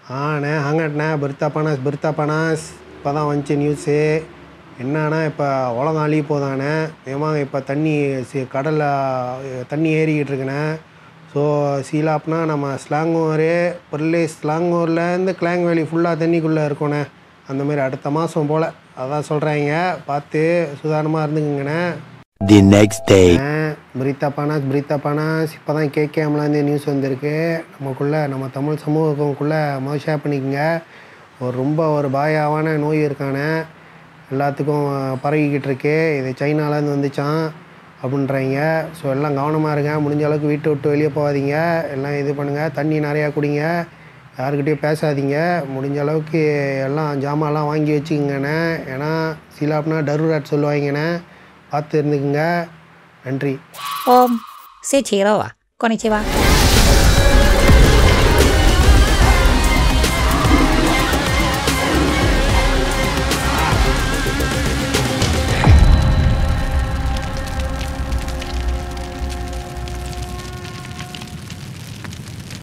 ஆண்ணே ஆங்கண்ணே பிர்தா பனாஸ் பிர்தா பனாஸ் இப்போ தான் வந்துச்சு நியூஸு என்னன்னா இப்போ உலகம் அழிய போதாண்ணே ஏமாங்க இப்போ தண்ணி சி கடலில் தண்ணி ஏறிக்கிட்டு இருக்குண்ணே ஸோ சீலாப்னா நம்ம ஸ்லாங்கூரு பொருளே ஸ்லாங்கூர்லேருந்து கிளாங் வேலி ஃபுல்லாக தண்ணிக்குள்ளே இருக்கோண்ணே அந்த மாதிரி அடுத்த மாதம் போல் அதான் சொல்கிறாங்க பார்த்து சுதாரணமாக இருந்துக்குங்கண்ணே The next day. பிரித்தா பானாஸ் பிரித்தா பானாஸ் இப்போ தான் கேகேம்லேருந்து நியூஸ் வந்திருக்கு நமக்குள்ளே நம்ம தமிழ் சமூகத்துக்குள்ளே முதல் ஷேர் பண்ணிக்கோங்க ஒரு ரொம்ப ஒரு பாயாவான நோய் இருக்கானே எல்லாத்துக்கும் பரவிக்கிட்டு இருக்கு இது சைனாலேருந்து வந்துச்சான் அப்படின்றாங்க ஸோ எல்லாம் கவனமாக இருங்க முடிஞ்ச அளவுக்கு வீட்டை விட்டு வெளியே போகாதீங்க எல்லாம் இது பண்ணுங்கள் தண்ணி நிறையா குடிங்க யாருக்கிட்டையும் பேசாதீங்க முடிஞ்ச அளவுக்கு எல்லாம் ஜாமான்லாம் வாங்கி வச்சுக்கோங்கண்ணே ஏன்னா சிலாப்னா டருராட் சொல்லுவாங்கண்ணே பார்த்து இருந்துக்குங்க நன்றி โอมเซชิโร่อะこんにちは